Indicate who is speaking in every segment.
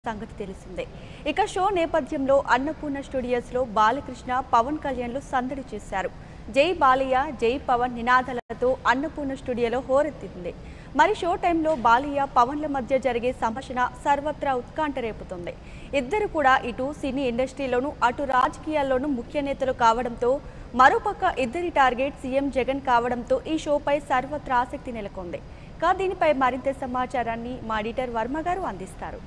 Speaker 1: సంగతి తెలిసిందే ఇక షో నేపథ్యంలో అన్నపూర్ణ స్టూడియోస్లో బాలకృష్ణ పవన్ కళ్యాణ్లు సందడి చేశారు జై బాలయ్య జై పవన్ నినాదాలతో అన్నపూర్ణ స్టూడియోలో హోరెత్తింది మరి షో టైంలో బాలయ్య పవన్ల మధ్య జరిగే సంభాషణ సర్వత్రా ఉత్కంఠ రేపుతుంది ఇద్దరు కూడా ఇటు సినీ ఇండస్ట్రీలోనూ అటు రాజకీయాల్లోనూ ముఖ్య నేతలు కావడంతో మరోపక్క ఇద్దరి టార్గెట్ సీఎం జగన్ కావడంతో ఈ షోపై సర్వత్రా ఆసక్తి నెలకొంది కా దీనిపై మరింత సమాచారాన్ని మా ఎడిటర్ వర్మ గారు అందిస్తారు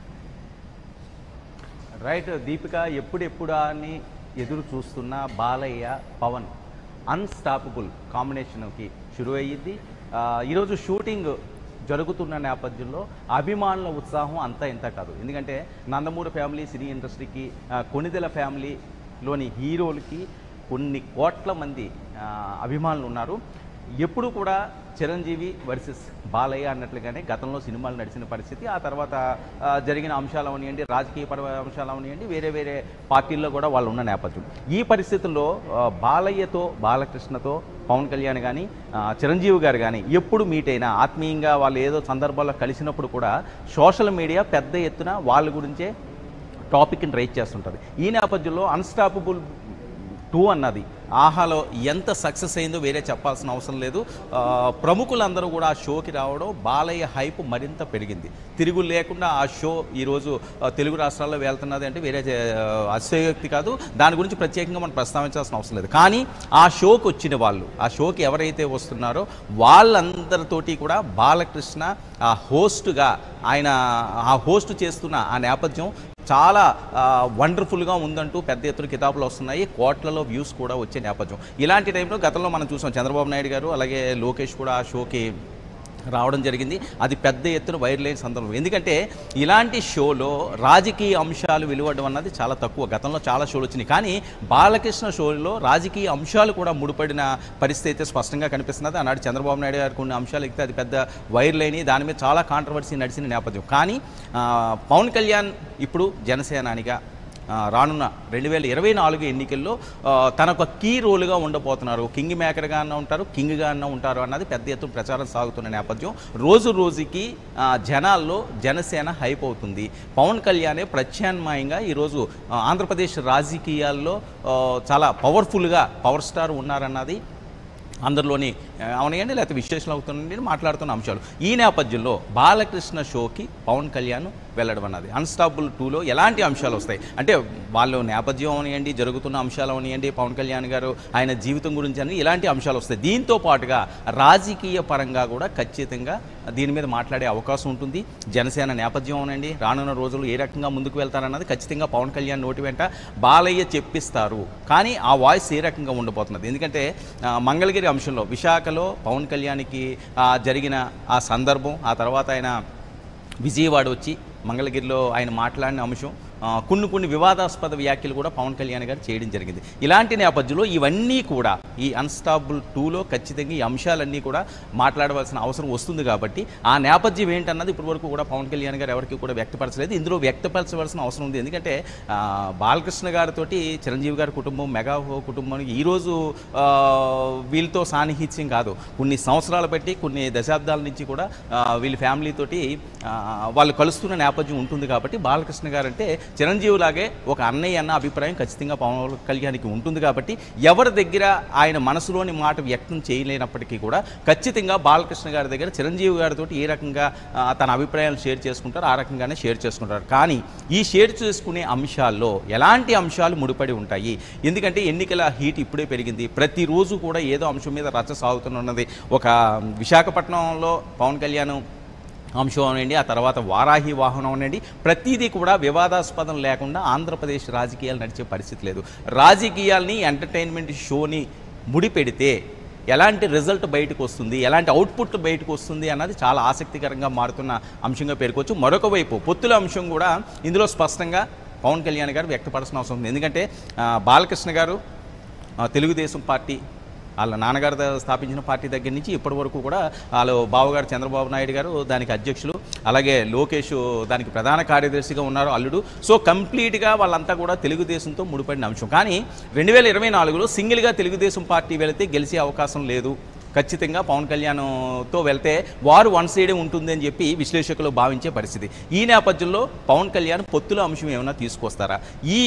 Speaker 2: రైట్ దీపిక ఎప్పుడెప్పుడా అని ఎదురు చూస్తున్న బాలయ్య పవన్ అన్స్టాపబుల్ కాంబినేషన్కి షురు అయ్యింది ఆ, ఈరోజు షూటింగ్ జరుగుతున్న నేపథ్యంలో అభిమానుల ఉత్సాహం అంతా ఇంత కాదు ఎందుకంటే నందమూరి ఫ్యామిలీ సినీ ఇండస్ట్రీకి ఆ, కొణిదెల ఫ్యామిలీలోని హీరోలకి కొన్ని కోట్ల మంది ఆ, అభిమానులు ఉన్నారు ఎప్పుడు కూడా చిరంజీవి వర్సెస్ బాలయ్య అన్నట్లుగానే గతంలో సినిమాలు నడిచిన పరిస్థితి ఆ తర్వాత ఆ, జరిగిన అంశాలు అవనివ్వండి రాజకీయపరమైన అంశాలు అవనివ్వండి వేరే వేరే పార్టీల్లో కూడా వాళ్ళు ఉన్న నేపథ్యం ఈ పరిస్థితుల్లో ఆ, బాలయ్యతో బాలకృష్ణతో పవన్ కళ్యాణ్ కానీ చిరంజీవి గారు కానీ ఎప్పుడు మీట్ అయినా ఆత్మీయంగా వాళ్ళు ఏదో సందర్భాల్లో కలిసినప్పుడు కూడా సోషల్ మీడియా పెద్ద ఎత్తున వాళ్ళ గురించే టాపిక్ని రైజ్ చేస్తుంటుంది ఈ నేపథ్యంలో అన్స్టాపబుల్ టూ అన్నది ఆహాలో ఎంత సక్సెస్ అయిందో వేరే చెప్పాల్సిన అవసరం లేదు ఆ, ప్రముఖులందరూ కూడా ఆ షోకి రావడం బాలయ్య హైప్ మరింత పెరిగింది తిరుగు లేకుండా ఆ షో ఈరోజు ఆ, తెలుగు రాష్ట్రాల్లో వెళ్తున్నది అంటే వేరే ఆ, అతిశయోక్తి కాదు దాని గురించి ప్రత్యేకంగా మనం ప్రస్తావించాల్సిన అవసరం లేదు కానీ ఆ షోకి వచ్చిన వాళ్ళు ఆ షోకి ఎవరైతే వస్తున్నారో వాళ్ళందరితోటి కూడా బాలకృష్ణ ఆ హోస్ట్గా ఆయన ఆ హోస్ట్ చేస్తున్న ఆ నేపథ్యం చాలా ఆ, వండర్ఫుల్గా ఉందంటూ పెద్ద ఎత్తున కితాబులు వస్తున్నాయి కోట్లలో వ్యూస్ కూడా వచ్చే నేపథ్యం ఇలాంటి టైంలో గతంలో మనం చూసాం చంద్రబాబు నాయుడు గారు అలాగే లోకేష్ కూడా ఆ షోకి రావడం జరిగింది అది పెద్ద ఎత్తున వైరల్ అయిన సందర్భం ఎందుకంటే ఇలాంటి షోలో రాజకీయ అంశాలు వెలువడడం అన్నది చాలా తక్కువ గతంలో చాలా షోలు వచ్చినాయి కానీ బాలకృష్ణ షోలో రాజకీయ అంశాలు కూడా ముడిపడిన పరిస్థితి అయితే స్పష్టంగా కనిపిస్తున్నది ఆనాడు చంద్రబాబు నాయుడు గారు కొన్ని అంశాలు ఎక్కితే అది పెద్ద వైరల్ అయినాయి దాని మీద చాలా కాంట్రవర్సీ నడిచిన నేపథ్యం కానీ ఆ, పవన్ కళ్యాణ్ ఇప్పుడు జనసేనానిగా ఆ, రానున్న రెండు వేల ఇరవై నాలుగు ఎన్నికల్లో ఆ, తన ఒక కీ రోల్గా ఉండబోతున్నారు కింగ్ మేకర్గా అన్న ఉంటారు కింగ్గా అన్న ఉంటారు అన్నది పెద్ద ఎత్తున ప్రచారం సాగుతున్న నేపథ్యం రోజు రోజుకి ఆ, జనాల్లో జనసేన హైప్ అవుతుంది పవన్ కళ్యాణే ప్రత్యామ్నాయంగా ఈరోజు ఆ, ఆంధ్రప్రదేశ్ రాజకీయాల్లో ఆ, చాలా పవర్ఫుల్గా పవర్ స్టార్ ఉన్నారన్నది అందరిలోని ఆ, అవనియండి లేకపోతే విశ్లేషణ అవుతుండండి మాట్లాడుతున్న అంశాలు ఈ నేపథ్యంలో బాలకృష్ణ షోకి పవన్ కళ్యాణ్ వెళ్ళడం అన్నది అన్స్టాపుల్ టూలో ఎలాంటి అంశాలు వస్తాయి అంటే వాళ్ళు నేపథ్యం అవనియండి జరుగుతున్న అంశాలు అవనియండి పవన్ కళ్యాణ్ గారు ఆయన జీవితం గురించి అని ఇలాంటి అంశాలు వస్తాయి దీంతో పాటుగా రాజకీయ పరంగా కూడా ఖచ్చితంగా దీని మీద మాట్లాడే అవకాశం ఉంటుంది జనసేన నేపథ్యం అవనండి రానున్న రోజులు ఏ రకంగా ముందుకు వెళ్తారన్నది ఖచ్చితంగా పవన్ కళ్యాణ్ నోటి వెంట బాలయ్య చెప్పిస్తారు కానీ ఆ వాయిస్ ఏ రకంగా ఉండబోతున్నది ఎందుకంటే ఆ, మంగళగిరి అంశంలో విశాఖలో పవన్ కళ్యాణ్కి ఆ, జరిగిన ఆ సందర్భం ఆ తర్వాత ఆయన విజయవాడ వచ్చి మంగళగిరిలో ఆయన మాట్లాడిన అంశం ఆ, కొన్ని కొన్ని వివాదాస్పద వ్యాఖ్యలు కూడా పవన్ కళ్యాణ్ గారు చేయడం జరిగింది ఇలాంటి నేపథ్యంలో ఇవన్నీ కూడా ఈ అన్స్టాపుల్ టూలో ఖచ్చితంగా ఈ అంశాలన్నీ కూడా మాట్లాడవలసిన అవసరం వస్తుంది కాబట్టి ఆ నేపథ్యం ఏంటన్నది ఇప్పటి వరకు కూడా పవన్ కళ్యాణ్ గారు ఎవరికి కూడా వ్యక్తపరచలేదు ఇందులో వ్యక్తపరచవలసిన అవసరం ఉంది ఎందుకంటే ఆ, బాలకృష్ణ గారితో చిరంజీవి గారి కుటుంబం మెగా కుటుంబం ఈరోజు ఆ, వీళ్ళతో సాన్నిహిత్యం కాదు కొన్ని సంవత్సరాలు బట్టి కొన్ని దశాబ్దాల నుంచి కూడా ఆ, వీళ్ళ ఫ్యామిలీతోటి ఆ, వాళ్ళు కలుస్తున్న నేపథ్యం ఉంటుంది కాబట్టి బాలకృష్ణ గారు అంటే చిరంజీవి లాగే ఒక అన్నయ్య అన్న అభిప్రాయం ఖచ్చితంగా పవన్ కళ్యాణ్కి ఉంటుంది కాబట్టి ఎవరి దగ్గర ఆయన మనసులోని మాట వ్యక్తం చేయలేనప్పటికీ కూడా ఖచ్చితంగా బాలకృష్ణ గారి దగ్గర చిరంజీవి గారితో ఏ రకంగా ఆ, తన అభిప్రాయాలు షేర్ చేసుకుంటారో ఆ రకంగానే షేర్ చేసుకుంటారు కానీ ఈ షేర్ చేసుకునే అంశాల్లో ఎలాంటి అంశాలు ముడిపడి ఉంటాయి ఎందుకంటే ఎన్నికల హీట్ ఇప్పుడే పెరిగింది ప్రతిరోజు కూడా ఏదో అంశం మీద రచ్చ సాగుతున్నది ఒక విశాఖపట్నంలో పవన్ కళ్యాణ్ అంశం అవనండి ఆ తర్వాత వారాహి వాహనం అవనండి ప్రతిదీ కూడా వివాదాస్పదం లేకుండా ఆంధ్రప్రదేశ్ రాజకీయాలు నడిచే పరిస్థితి లేదు రాజకీయాల్ని ఎంటర్టైన్మెంట్ షోని ముడిపెడితే ఎలాంటి రిజల్ట్ బయటకు వస్తుంది ఎలాంటి అవుట్పుట్ బయటకు వస్తుంది అన్నది చాలా ఆసక్తికరంగా మారుతున్న అంశంగా పేర్కోవచ్చు మరొక వైపు పొత్తుల అంశం కూడా ఇందులో స్పష్టంగా పవన్ కళ్యాణ్ గారు వ్యక్తపడాల్సిన అవసరం ఉంది ఎందుకంటే ఆ, బాలకృష్ణ గారు ఆ, తెలుగుదేశం పార్టీ వాళ్ళ నాన్నగారు ద- స్థాపించిన పార్టీ దగ్గర నుంచి ఇప్పటి వరకు కూడా వాళ్ళు బావగారు చంద్రబాబు నాయుడు గారు దానికి అధ్యక్షులు అలాగే లోకేష్ దానికి ప్రధాన కార్యదర్శిగా ఉన్నారు అల్లుడు సో కంప్లీట్గా వాళ్ళంతా కూడా తెలుగుదేశంతో ముడిపడిన అంశం కానీ రెండు వేల ఇరవై నాలుగులో సింగిల్గా తెలుగుదేశం పార్టీ వెళితే గెలిచే అవకాశం లేదు ఖచ్చితంగా పవన్ కళ్యాణ్తో వెళ్తే వారు వన్ సైడే ఉంటుంది అని చెప్పి విశ్లేషకులు భావించే పరిస్థితి ఈ నేపథ్యంలో పవన్ కళ్యాణ్ పొత్తుల అంశం ఏమైనా తీసుకొస్తారా ఈ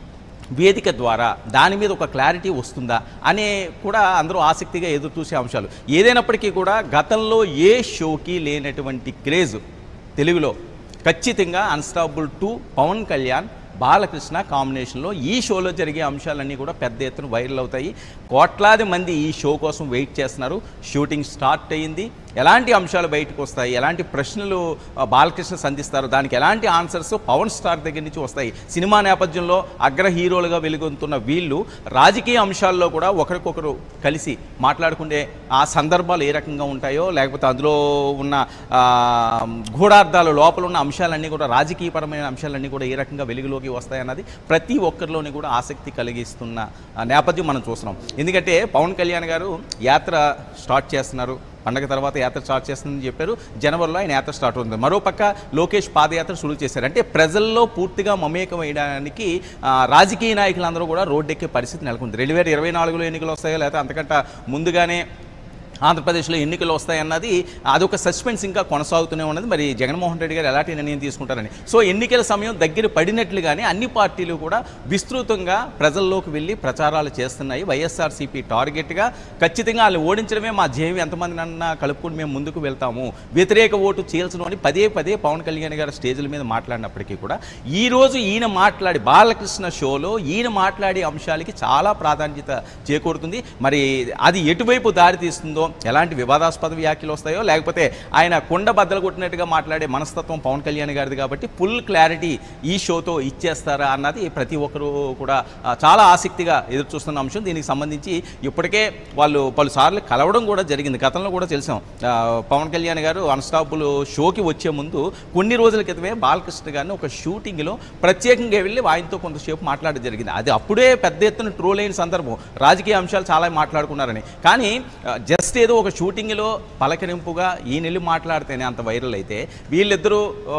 Speaker 2: వేదిక ద్వారా దాని మీద ఒక క్లారిటీ వస్తుందా అనే కూడా అందరూ ఆసక్తిగా ఎదురు చూసే అంశాలు ఏదైనప్పటికీ కూడా గతంలో ఏ షోకి లేనటువంటి క్రేజ్ తెలుగులో ఖచ్చితంగా అన్స్టాపుల్ టు పవన్ కళ్యాణ్ బాలకృష్ణ కాంబినేషన్లో ఈ షోలో జరిగే అంశాలన్నీ కూడా పెద్ద ఎత్తున వైరల్ అవుతాయి కోట్లాది మంది ఈ షో కోసం వెయిట్ చేస్తున్నారు షూటింగ్ స్టార్ట్ అయ్యింది ఎలాంటి అంశాలు బయటకు వస్తాయి ఎలాంటి ప్రశ్నలు ఆ, బాలకృష్ణ సంధిస్తారు దానికి ఎలాంటి ఆన్సర్స్ పవన్ స్టార్ దగ్గర నుంచి వస్తాయి సినిమా నేపథ్యంలో అగ్ర హీరోలుగా వెలుగొందుతున్న వీళ్ళు రాజకీయ అంశాల్లో కూడా ఒకరికొకరు కలిసి మాట్లాడుకునే ఆ సందర్భాలు ఏ రకంగా ఉంటాయో లేకపోతే అందులో ఉన్న ఆ, గూఢార్థాలు లోపల ఉన్న అంశాలన్నీ కూడా రాజకీయపరమైన అంశాలన్నీ కూడా ఏ రకంగా వెలుగులోకి వస్తాయన్నది ప్రతి ఒక్కరిలోని కూడా ఆసక్తి కలిగిస్తున్న ఆ, నేపథ్యం మనం చూస్తున్నాం ఎందుకంటే పవన్ కళ్యాణ్ గారు యాత్ర స్టార్ట్ చేస్తున్నారు పండగ తర్వాత యాత్ర స్టార్ట్ చేస్తుందని చెప్పారు జనవరిలో ఆయన యాత్ర స్టార్ట్ అవుతుంది మరోపక్క లోకేష్ పాదయాత్ర షురూ చేశారు అంటే ప్రజల్లో పూర్తిగా మమేకం వేయడానికి ఆ, రాజకీయ నాయకులందరూ కూడా రోడ్డెక్కే పరిస్థితి నెలకొంది రెండు వేల ఇరవై నాలుగులో ఎన్నికలు వస్తాయో లేకపోతే అంతకంటే ముందుగానే ఆంధ్రప్రదేశ్లో ఎన్నికలు వస్తాయన్నది అదొక సస్పెన్స్ ఇంకా కొనసాగుతూనే ఉన్నది మరి జగన్మోహన్ రెడ్డి గారు ఎలాంటి నిర్ణయం తీసుకుంటారని సో ఎన్నికల సమయం దగ్గర పడినట్లుగానే అన్ని పార్టీలు కూడా విస్తృతంగా ప్రజల్లోకి వెళ్ళి ప్రచారాలు చేస్తున్నాయి వైఎస్ఆర్సీపీ టార్గెట్గా ఖచ్చితంగా వాళ్ళు ఓడించడమే మా ధ్యేయం ఎంతమంది అన్నా కలుపుకొని మేము ముందుకు వెళ్తాము వ్యతిరేక ఓటు చీల్చడం అని పదే పదే పవన్ కళ్యాణ్ గారు స్టేజ్ల మీద మాట్లాడినప్పటికీ కూడా ఈ రోజు ఈయన మాట్లాడి బాలకృష్ణ షోలో ఈయన మాట్లాడే అంశాలకి చాలా ప్రాధాన్యత చేకూరుతుంది మరి అది ఎటువైపు దారి తీస్తుందో ఎలాంటి వివాదాస్పద వ్యాఖ్యలు వస్తాయో లేకపోతే ఆయన కొండ బద్దలు కొట్టినట్టుగా మాట్లాడే మనస్తత్వం పవన్ కళ్యాణ్ గారిది కాబట్టి ఫుల్ క్లారిటీ ఈ షోతో ఇచ్చేస్తారా అన్నది ప్రతి ఒక్కరూ కూడా ఆ, చాలా ఆసక్తిగా ఎదురు చూస్తున్న అంశం దీనికి సంబంధించి ఇప్పటికే వాళ్ళు పలుసార్లు కలవడం కూడా జరిగింది గతంలో కూడా తెలిసాం ఆ, పవన్ కళ్యాణ్ గారు అన్స్టాపుల్ షోకి వచ్చే ముందు కొన్ని రోజుల క్రితమే బాలకృష్ణ గారిని ఒక షూటింగ్లో ప్రత్యేకంగా వెళ్ళి ఆయనతో కొంతసేపు మాట్లాడడం జరిగింది అది అప్పుడే పెద్ద ఎత్తున ట్రోల్ అయిన సందర్భం రాజకీయ అంశాలు చాలా మాట్లాడుకున్నారని కానీ జస్ట్ ఏదో ఒక షూటింగ్లో పలకరింపుగా ఈ నెల్లి మాట్లాడితేనే అంత వైరల్ అయితే వీళ్ళిద్దరూ ఆ,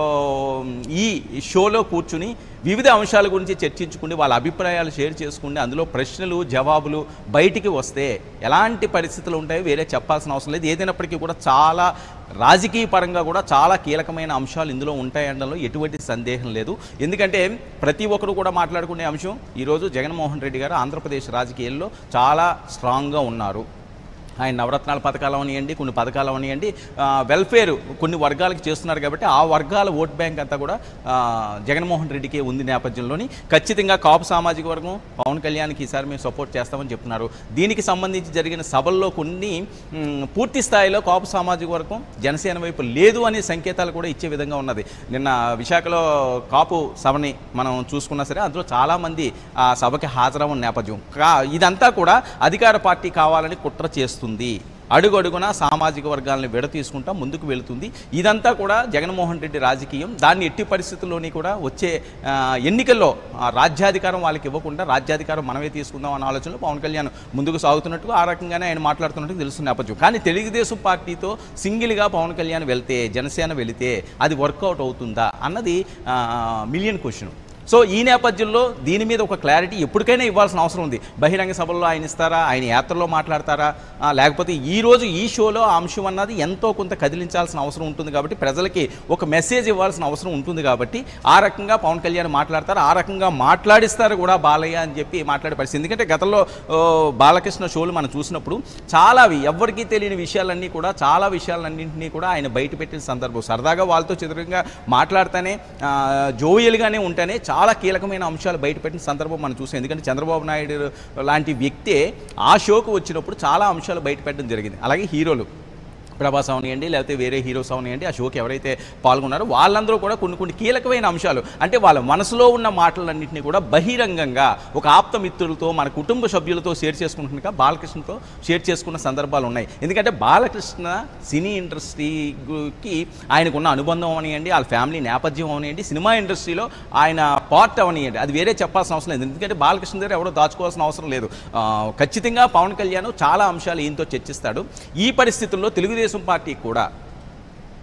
Speaker 2: ఈ షోలో కూర్చుని వివిధ అంశాల గురించి చర్చించుకుని వాళ్ళ అభిప్రాయాలు షేర్ చేసుకుని అందులో ప్రశ్నలు జవాబులు బయటికి వస్తే ఎలాంటి పరిస్థితులు ఉంటాయో వేరే చెప్పాల్సిన అవసరం లేదు ఏదైనప్పటికీ కూడా చాలా రాజకీయ పరంగా కూడా చాలా కీలకమైన అంశాలు ఇందులో ఉంటాయనడంలో ఎటువంటి సందేహం లేదు ఎందుకంటే ప్రతి ఒక్కరు కూడా మాట్లాడుకునే అంశం ఈరోజు జగన్మోహన్ రెడ్డి గారు ఆంధ్రప్రదేశ్ రాజకీయాల్లో చాలా స్ట్రాంగ్గా ఉన్నారు ఆయన నవరత్నాల పథకాలు అవనియండి కొన్ని పథకాలు అవనియండి ఆ, వెల్ఫేర్ కొన్ని వర్గాలకు చేస్తున్నారు కాబట్టి ఆ వర్గాల ఓట్ బ్యాంక్ అంతా కూడా ఆ, జగన్మోహన్ రెడ్డికి ఉంది నేపథ్యంలోని ఖచ్చితంగా కాపు సామాజిక వర్గం పవన్ కళ్యాణ్కి ఈసారి మేము సపోర్ట్ చేస్తామని చెప్తున్నారు దీనికి సంబంధించి జరిగిన సభల్లో కొన్ని మ్, పూర్తి స్థాయిలో కాపు సామాజిక వర్గం జనసేన వైపు లేదు అనే సంకేతాలు కూడా ఇచ్చే విధంగా ఉన్నది నిన్న విశాఖలో కాపు సభని మనం చూసుకున్నా సరే అందులో చాలామంది ఆ సభకి హాజరవ్వని నేపథ్యం కా ఇదంతా కూడా అధికార పార్టీ కావాలని కుట్ర చేస్తుంది అడుగు అడుగున సామాజిక వర్గాలను విడతీసుకుంటా ముందుకు వెళుతుంది ఇదంతా కూడా జగన్మోహన్ రెడ్డి రాజకీయం దాన్ని ఎట్టి పరిస్థితుల్లోని కూడా వచ్చే ఆ, ఎన్నికల్లో ఆ, రాజ్యాధికారం వాళ్ళకి ఇవ్వకుండా రాజ్యాధికారం మనమే తీసుకుందాం అన్న ఆలోచనలో పవన్ కళ్యాణ్ ముందుకు సాగుతున్నట్టుగా ఆ రకంగానే ఆయన మాట్లాడుతున్నట్టు తెలుస్తున్న నేపథ్యం కానీ తెలుగుదేశం పార్టీతో సింగిల్గా పవన్ కళ్యాణ్ వెళ్తే జనసేన వెళితే అది వర్కౌట్ అవుతుందా అన్నది మిలియన్ క్వశ్చన్ సో ఈ నేపథ్యంలో దీని మీద ఒక క్లారిటీ ఎప్పటికైనా ఇవ్వాల్సిన అవసరం ఉంది బహిరంగ సభల్లో ఆయన ఇస్తారా ఆయన యాత్రలో మాట్లాడతారా ఆ, లేకపోతే ఈ రోజు ఈ షోలో ఆ అంశం అన్నది ఎంతో కొంత కదిలించాల్సిన అవసరం ఉంటుంది కాబట్టి ప్రజలకి ఒక మెసేజ్ ఇవ్వాల్సిన అవసరం ఉంటుంది కాబట్టి ఆ రకంగా పవన్ కళ్యాణ్ మాట్లాడతారు ఆ రకంగా మాట్లాడిస్తారు కూడా బాలయ్య అని చెప్పి మాట్లాడే పరిస్థితి ఎందుకంటే గతంలో ఓ, బాలకృష్ణ షోలు మనం చూసినప్పుడు చాలా ఎవరికీ తెలియని విషయాలన్నీ కూడా చాలా విషయాలన్నింటినీ కూడా ఆయన బయట పెట్టిన సందర్భం సరదాగా వాళ్ళతో చిత్రంగా మాట్లాడితేనే ఆ, జోవియల్గానే ఉంటేనే చాలా కీలకమైన అంశాలు బయటపెట్టిన సందర్భం మనం చూసాం ఎందుకంటే చంద్రబాబు నాయుడు లాంటి వ్యక్తే ఆ షోకు వచ్చినప్పుడు చాలా అంశాలు బయటపెట్టడం జరిగింది అలాగే హీరోలు ప్రభాస్ అవనియండి లేకపోతే వేరే హీరోస్ అవనియండి ఆ షోకి ఎవరైతే పాల్గొన్నారో వాళ్ళందరూ కూడా కొన్ని కొన్ని కీలకమైన అంశాలు అంటే వాళ్ళ మనసులో ఉన్న మాటలన్నింటినీ కూడా బహిరంగంగా ఒక ఆప్త మిత్రులతో మన కుటుంబ సభ్యులతో షేర్ చేసుకుంటున్నగా బాలకృష్ణతో షేర్ చేసుకున్న సందర్భాలు ఉన్నాయి ఎందుకంటే బాలకృష్ణ సినీ ఇండస్ట్రీకి ఆయనకున్న అనుబంధం అవనియండి వాళ్ళ ఫ్యామిలీ నేపథ్యం అవనియండి సినిమా ఇండస్ట్రీలో ఆయన పార్ట్ అవనియండి అది వేరే చెప్పాల్సిన అవసరం లేదు ఎందుకంటే బాలకృష్ణ దగ్గర ఎవరో దాచుకోవాల్సిన అవసరం లేదు ఆ, ఖచ్చితంగా పవన్ కళ్యాణ్ చాలా అంశాలు ఈయనతో చర్చిస్తాడు ఈ పరిస్థితుల్లో తెలుగుదేశం పార్టీ కూడా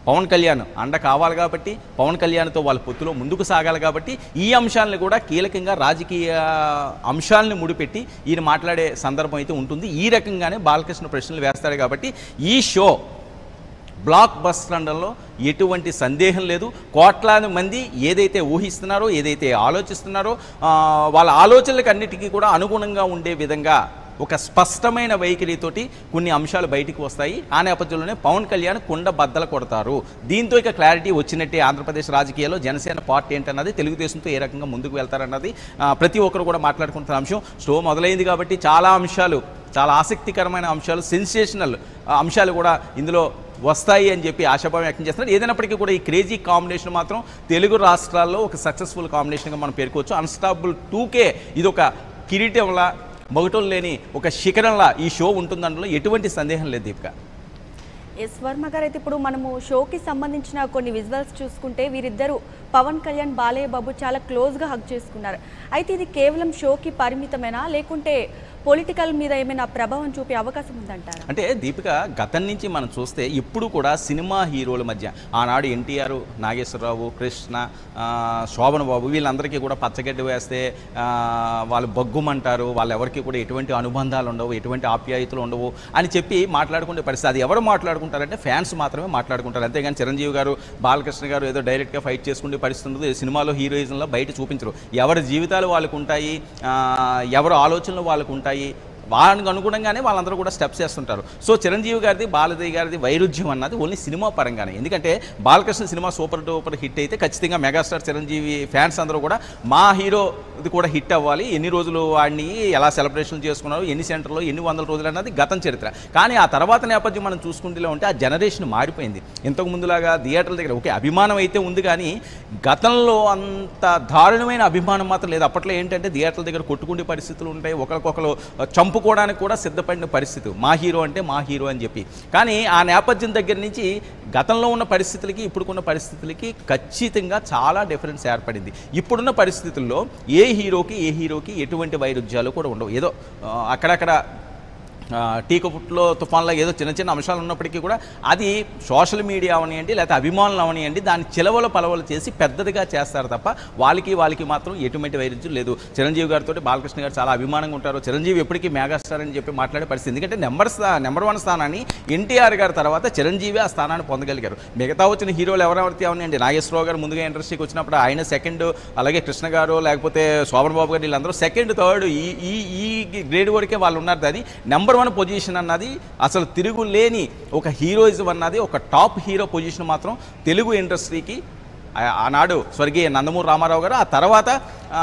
Speaker 2: పవన్ కళ్యాణ్ అండ కావాలి కాబట్టి పవన్ కళ్యాణ్తో వాళ్ళ పొత్తులో ముందుకు సాగాలి కాబట్టి ఈ అంశాలను కూడా కీలకంగా రాజకీయ అంశాలను ముడిపెట్టి ఈయన మాట్లాడే సందర్భం అయితే ఉంటుంది ఈ రకంగానే బాలకృష్ణ ప్రశ్నలు వేస్తాడు కాబట్టి ఈ షో బ్లాక్ బస్టర్ అనడంలో ఎటువంటి సందేహం లేదు కోట్లాది మంది ఏదైతే ఊహిస్తున్నారో ఏదైతే ఆలోచిస్తున్నారో ఆ, వాళ్ళ ఆలోచనలకు అన్నిటికీ కూడా అనుగుణంగా ఉండే విధంగా ఒక స్పష్టమైన వైఖరితోటి కొన్ని అంశాలు బయటికి వస్తాయి ఆ నేపథ్యంలోనే పవన్ కళ్యాణ్ కుండ బద్దలు కొడతారు దీంతో ఇక క్లారిటీ వచ్చినట్టే ఆంధ్రప్రదేశ్ రాజకీయాల్లో జనసేన పార్టీ ఏంటన్నది తెలుగుదేశంతో ఏ రకంగా ముందుకు వెళ్తారన్నది ఆ, ప్రతి ఒక్కరు కూడా మాట్లాడుకుంటున్న అంశం షో మొదలైంది కాబట్టి చాలా అంశాలు చాలా ఆసక్తికరమైన అంశాలు సెన్సేషనల్ అంశాలు కూడా ఇందులో వస్తాయి అని చెప్పి ఆశాభావం వ్యక్తం చేస్తున్నారు ఏదైనప్పటికీ కూడా ఈ క్రేజీ కాంబినేషన్ మాత్రం తెలుగు రాష్ట్రాల్లో ఒక సక్సెస్ఫుల్ కాంబినేషన్గా మనం పేర్కోవచ్చు అన్స్టాపుల్ టూకే ఇది ఒక కిరీటంలా మొగటం లేని ఒక శిఖరంలా ఈ షో ఉంటుందనలో ఎటువంటి సందేహం లేదు దీపిక
Speaker 1: ఎస్ వర్మ గారు అయితే ఇప్పుడు మనము షోకి సంబంధించిన కొన్ని విజువల్స్ చూసుకుంటే వీరిద్దరు పవన్ కళ్యాణ్ బాలయ్య బాబు చాలా క్లోజ్గా హక్ చేసుకున్నారు అయితే ఇది కేవలం షోకి పరిమితమేనా లేకుంటే పొలిటికల్ మీద ఏమైనా ప్రభావం చూపే అవకాశం ఉందంటారా
Speaker 2: అంటే దీపిక గతం నుంచి మనం చూస్తే ఇప్పుడు కూడా సినిమా హీరోల మధ్య ఆనాడు ఎన్టీఆర్ నాగేశ్వరరావు కృష్ణ ఆ, శోభన్ బాబు వీళ్ళందరికీ కూడా పచ్చగడ్డి వేస్తే ఆ, వాళ్ళు బొగ్గుమంటారు వాళ్ళు ఎవరికి కూడా ఎటువంటి అనుబంధాలు ఉండవు ఎటువంటి ఆప్యాయతలు ఉండవు అని చెప్పి మాట్లాడుకునే పరిస్థితి అది ఎవరు మాట్లాడుకుంటారంటే ఫ్యాన్స్ మాత్రమే మాట్లాడుకుంటారు అంతేగాని చిరంజీవి గారు బాలకృష్ణ గారు ఏదో డైరెక్ట్గా ఫైట్ చేసుకునే పరిస్థితి ఉండదు సినిమాలో హీరోయిజంలో బయట చూపించరు ఎవరి జీవితాలు వాళ్ళకు ఉంటాయి ఆ, ఎవరి ఆలోచనలు వాళ్ళకు ఉంటాయి వానికి అనుగుణంగానే వాళ్ళందరూ కూడా స్టెప్స్ చేస్తుంటారు సో చిరంజీవి గారిది బాలదేవి గారిది వైరుధ్యం అన్నది ఓన్లీ సినిమా పరంగానే ఎందుకంటే Balakrishna cinema super duper hit అయితే ఖచ్చితంగా మెగాస్టార్ చిరంజీవి ఫ్యాన్స్ అందరూ కూడా మా హీరో ఇది కూడా హిట్ అవ్వాలి ఎన్ని రోజులు వాడిని ఎలా సెలబ్రేషన్ చేసుకున్నారు ఎన్ని సెంటర్లో ఎన్ని వందల రోజులు అన్నది గతం చరిత్ర కానీ ఆ తర్వాత నేపథ్యం మనం చూసుకుంటే ఉంటే ఆ జనరేషన్ మారిపోయింది ఇంతకు ముందులాగా థియేటర్ల దగ్గర ఓకే అభిమానం అయితే ఉంది కానీ గతంలో అంత దారుణమైన అభిమానం మాత్రం లేదు అప్పట్లో ఏంటంటే థియేటర్ల దగ్గర కొట్టుకునే పరిస్థితులు ఉంటాయి ఒకరికొకరు చంపుకోవడానికి కూడా సిద్ధపడిన పరిస్థితి మా హీరో అంటే మా హీరో అని చెప్పి కానీ ఆ నేపథ్యం దగ్గర నుంచి గతంలో ఉన్న పరిస్థితులకి ఇప్పుడుకున్న పరిస్థితులకి ఖచ్చితంగా చాలా డిఫరెన్స్ ఏర్పడింది ఇప్పుడున్న పరిస్థితుల్లో ఏ హీరోకి ఏ హీరోకి ఎటువంటి వైరుధ్యాలు కూడా ఉండవు ఏదో ఆ, అక్కడక్కడ ఆ, టీకపుట్లో తుఫాన్లో ఏదో చిన్న చిన్న అంశాలు ఉన్నప్పటికీ కూడా అది సోషల్ మీడియా అవనియండి లేకపోతే అభిమానులు అవనియండి దాన్ని చిలవల పలవలు చేసి పెద్దదిగా చేస్తారు తప్ప వాళ్ళకి వాళ్ళకి మాత్రం ఎటువంటి వైరుధ్యం లేదు చిరంజీవి గారితో బాలకృష్ణ గారు చాలా అభిమానంగా ఉంటారు చిరంజీవి ఎప్పటికీ మెగాస్టార్ అని చెప్పి మాట్లాడే పరిస్థితి ఎందుకంటే నెంబర్ స్థా నెంబర్ వన్ స్థానాన్ని ఎన్టీఆర్ గారి తర్వాత చిరంజీవి ఆ స్థానాన్ని పొందగలిగారు మిగతా వచ్చిన హీరోలు ఎవరెవరితే అవనియండి నాగేశ్వరరావు గారు ముందుగా ఇండస్ట్రీకి వచ్చినప్పుడు ఆయన సెకండ్ అలాగే కృష్ణ గారు లేకపోతే శోభన్ బాబు గారు వీళ్ళందరూ సెకండ్ థర్డ్ ఈ ఈ ఈ గ్రేడ్ వరకే వాళ్ళు ఉన్నారు అది నెంబర్ వన్ పొజిషన్ అన్నది అసలు తిరుగులేని ఒక హీరోయిజం అన్నది ఒక టాప్ హీరో పొజిషన్ మాత్రం తెలుగు ఇండస్ట్రీకి ఆ- ఆనాడు స్వర్గీయ నందమూరి రామారావు గారు ఆ తర్వాత ఆ,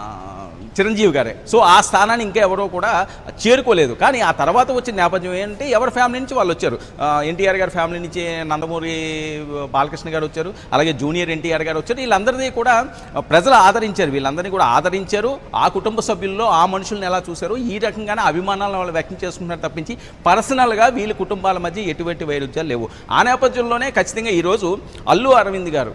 Speaker 2: చిరంజీవి గారే సో ఆ స్థానాన్ని ఇంకా ఎవరో కూడా చేరుకోలేదు కానీ ఆ తర్వాత వచ్చిన నేపథ్యం ఏంటంటే ఎవరి ఫ్యామిలీ నుంచి వాళ్ళు వచ్చారు ఎన్టీఆర్ గారి ఫ్యామిలీ నుంచి నందమూరి బాలకృష్ణ గారు వచ్చారు అలాగే జూనియర్ ఎన్టీఆర్ గారు వచ్చారు వీళ్ళందరినీ కూడా ప్రజలు ఆదరించారు వీళ్ళందరినీ కూడా ఆదరించారు ఆ కుటుంబ సభ్యుల్లో ఆ మనుషుల్ని ఎలా చూశారు ఈ రకంగానే అభిమానాలను వాళ్ళు వ్యక్తం చేసుకుంటున్నారు తప్పించి పర్సనల్గా వీళ్ళ కుటుంబాల మధ్య ఎటువంటి వైరుధ్యాలు లేవు ఆ నేపథ్యంలోనే ఖచ్చితంగా ఈరోజు అల్లు అరవింద్ గారు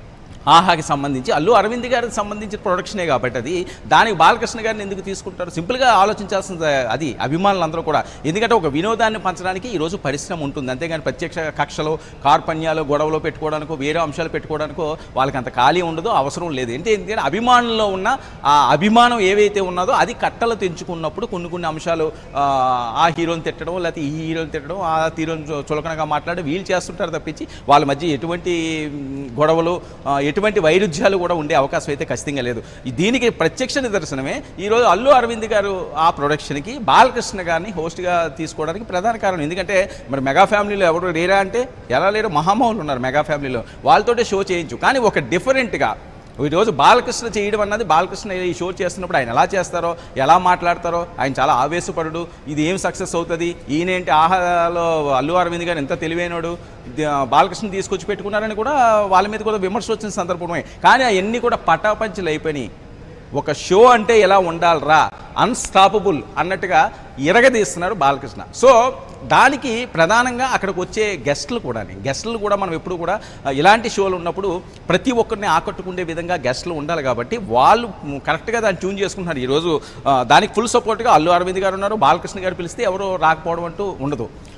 Speaker 2: ఆహాకి సంబంధించి అల్లు అరవింద్ గారికి సంబంధించిన ప్రొడక్షనే కాబట్టి అది దానికి బాలకృష్ణ గారిని ఎందుకు తీసుకుంటారు సింపుల్గా ఆలోచించాల్సింది అది అభిమానులందరూ కూడా ఎందుకంటే ఒక వినోదాన్ని పంచడానికి ఈరోజు పరిశ్రమ ఉంటుంది అంతేగాని ప్రత్యక్ష కక్షలు కార్పణ్యాలు గొడవలు పెట్టుకోవడానికో వేరే అంశాలు పెట్టుకోవడానికో వాళ్ళకి అంత ఖాళీ ఉండదు అవసరం లేదు ఏంటి ఎందుకంటే అభిమానుల్లో ఉన్న ఆ అభిమానం ఏవైతే ఉన్నదో అది కట్టలు తెంచుకున్నప్పుడు కొన్ని కొన్ని అంశాలు ఆ, ఆ హీరోని తిట్టడం లేకపోతే ఈ హీరోని తిట్టడం ఆ హీరోని చు- చులకనగా మాట్లాడి వీళ్ళు చేస్తుంటారు తప్పించి వాళ్ళ మధ్య ఎటువంటి మ్, గొడవలు ఆ, ఎటువంటి వైరుధ్యాలు కూడా ఉండే అవకాశం అయితే ఖచ్చితంగా లేదు ఈ దీనికి ప్రత్యక్ష నిదర్శనమే ఈరోజు అల్లు అరవింద్ గారు ఆ ప్రొడక్షన్కి బాలకృష్ణ గారిని హోస్ట్గా తీసుకోవడానికి ప్రధాన కారణం ఎందుకంటే మరి మెగా ఫ్యామిలీలో ఎవరు లేరా అంటే ఎలా లేరు మహామహులు ఉన్నారు మెగా ఫ్యామిలీలో వాళ్ళతోటే షో చేయించు కానీ ఒక డిఫరెంట్గా ఈరోజు బాలకృష్ణ చేయడం అన్నది బాలకృష్ణ ఈ షో చేస్తున్నప్పుడు ఆయన ఎలా చేస్తారో ఎలా మాట్లాడతారో ఆయన చాలా ఆవేశపడు ఇది ఏం సక్సెస్ అవుతుంది ఈయనేంటి ఆహాలో అల్లు అరవింద్ గారు ఎంత తెలివైనడు ఇది, ఆ, బాలకృష్ణ తీసుకొచ్చి పెట్టుకున్నారని కూడా వాళ్ళ మీద కూడా విమర్శ వచ్చిన సందర్భమే కానీ అవన్నీ కూడా పటాపంచలు అయిపోయినాయి ఒక షో అంటే ఎలా ఉండాలిరా అన్స్టాపబుల్ అన్నట్టుగా ఇరగదీస్తున్నారు బాలకృష్ణ సో దానికి ప్రధానంగా అక్కడికి వచ్చే గెస్టులు కూడా గెస్టులు కూడా మనం ఎప్పుడు కూడా ఆ, ఇలాంటి షోలు ఉన్నప్పుడు ప్రతి ఒక్కరిని ఆకట్టుకునే విధంగా గెస్టులు ఉండాలి కాబట్టి వాళ్ళు మ్, కరెక్ట్గా దాన్ని ట్యూన్ చేసుకుంటున్నారు ఈరోజు ఆ, దానికి ఫుల్ సపోర్ట్గా అల్లు అరవింద్ గారు ఉన్నారు బాలకృష్ణ గారు పిలిస్తే ఎవరు రాకపోవడం అంటూ ఉండదు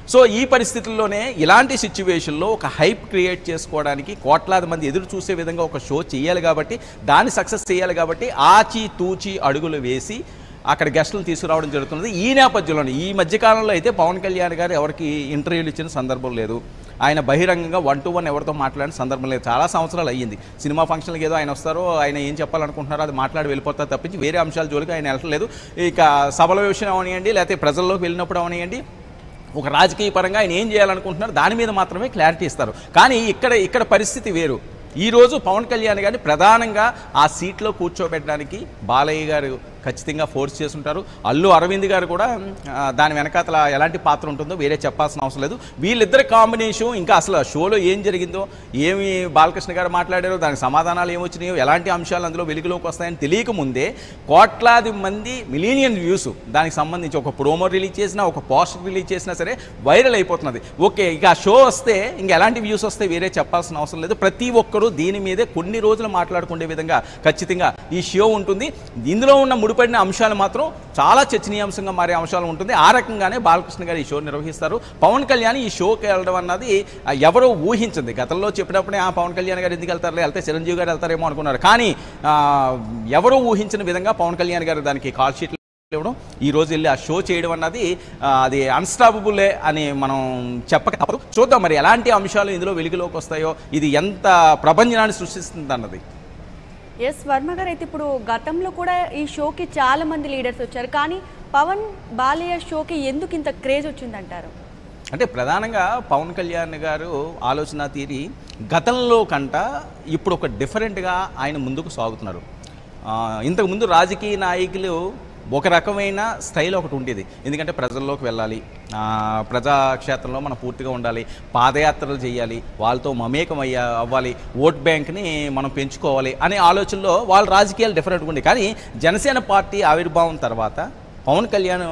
Speaker 3: సో ఈ పరిస్థితుల్లోనే ఇలాంటి సిచ్యువేషన్లో ఒక హైప్ క్రియేట్ చేసుకోవడానికి కోట్లాది మంది ఎదురు చూసే విధంగా ఒక షో చేయాలి కాబట్టి దాన్ని సక్సెస్ చేయాలి కాబట్టి ఆచి తూచి అడుగులు వేసి అక్కడ గెస్టులు తీసుకురావడం జరుగుతున్నది ఈ నేపథ్యంలోనే ఈ మధ్యకాలంలో అయితే పవన్ కళ్యాణ్ గారు ఎవరికి ఇంటర్వ్యూలు ఇచ్చిన సందర్భం లేదు ఆయన బహిరంగంగా వన్ టు వన్ ఎవరితో మాట్లాడిన సందర్భం లేదు చాలా సంవత్సరాలు అయ్యింది సినిమా ఫంక్షన్కి ఏదో ఆయన వస్తారో ఆయన ఏం చెప్పాలనుకుంటున్నారో అది మాట్లాడి వెళ్ళిపోతారు తప్పించి వేరే అంశాల జోలికి ఆయన వెళ్ళట్లేదు ఇక సభల విషయం అవనియండి లేకపోతే ప్రజల్లోకి వెళ్ళినప్పుడు అవనియండి ఒక రాజకీయ పరంగా ఆయన ఏం చేయాలనుకుంటున్నారు దాని మీద మాత్రమే క్లారిటీ ఇస్తారు కానీ ఇక్కడ ఇక్కడ పరిస్థితి వేరు ఈరోజు పవన్ కళ్యాణ్ గారిని ప్రధానంగా ఆ సీట్లో కూర్చోబెట్టడానికి బాలయ్య గారు ఖచ్చితంగా ఫోర్స్ చేస్తుంటారు అల్లు అరవింద్ గారు కూడా ఆ, దాని వెనకాతల ఎలాంటి పాత్ర ఉంటుందో వేరే చెప్పాల్సిన అవసరం లేదు వీళ్ళిద్దరి కాంబినేషన్ ఇంకా అసలు ఆ షోలో ఏం జరిగిందో ఏమి బాలకృష్ణ గారు మాట్లాడారో దానికి సమాధానాలు ఏమొచ్చినాయో ఎలాంటి అంశాలు అందులో వెలుగులోకి వస్తాయని తెలియక ముందే కోట్లాది మంది మిలీనియన్ వ్యూస్ దానికి సంబంధించి ఒక ప్రోమో రిలీజ్ చేసినా ఒక పోస్టర్ రిలీజ్ చేసినా సరే వైరల్ అయిపోతున్నది ఓకే ఇక ఆ షో వస్తే ఇంకా ఎలాంటి వ్యూస్ వస్తే వేరే చెప్పాల్సిన అవసరం లేదు ప్రతి ఒక్కరూ దీని మీదే కొన్ని రోజులు మాట్లాడుకునే విధంగా ఖచ్చితంగా ఈ షో ఉంటుంది ఇందులో ఉన్న ముడిపడిన అంశాలు మాత్రం చాలా చర్చనీయాంశంగా మారే అంశాలు ఉంటుంది ఆ రకంగానే బాలకృష్ణ గారు ఈ షో నిర్వహిస్తారు పవన్ కళ్యాణ్ ఈ షోకి వెళ్ళడం అన్నది ఆ, ఎవరో ఊహించింది గతంలో చెప్పినప్పుడే ఆ పవన్ కళ్యాణ్ గారు ఎందుకు వెళ్తారు వెళ్తే చిరంజీవి గారు వెళ్తారేమో అనుకున్నారు కానీ ఆ, ఎవరో ఊహించిన విధంగా పవన్ కళ్యాణ్ గారు దానికి కాల్ షీట్లు ఇవ్వడం ఈ రోజు వెళ్ళి ఆ షో చేయడం అన్నది ఆ, అది అన్స్టాపబులే అని మనం చెప్పక తప్పదు చూద్దాం మరి ఎలాంటి అంశాలు ఇందులో వెలుగులోకి వస్తాయో ఇది ఎంత ప్రభంజనాన్ని సృష్టిస్తుంది అన్నది
Speaker 1: ఎస్ వర్మ గారు అయితే ఇప్పుడు గతంలో కూడా ఈ షోకి చాలా మంది లీడర్స్ వచ్చారు కానీ పవన్ బాలయ్య షోకి ఎందుకు ఇంత క్రేజ్ వచ్చిందంటారు
Speaker 3: అంటే ప్రధానంగా పవన్ కళ్యాణ్ గారు ఆలోచన తీరి గతంలో కంట ఇప్పుడు ఒక డిఫరెంట్గా ఆయన ముందుకు సాగుతున్నారు ఆ, ఇంతకుముందు రాజకీయ నాయకులు ఒక రకమైన స్టైల్ ఒకటి ఉండేది ఎందుకంటే ప్రజల్లోకి వెళ్ళాలి ఆ, ప్రజాక్షేత్రంలో మనం పూర్తిగా ఉండాలి పాదయాత్రలు చేయాలి వాళ్ళతో మమేకం అయ్యా అవ్వాలి ఓట్ బ్యాంక్ని మనం పెంచుకోవాలి అనే ఆలోచనలో వాళ్ళ రాజకీయాలు డిఫరెంట్గా ఉండే కానీ జనసేన పార్టీ ఆవిర్భావం తర్వాత పవన్ కళ్యాణ్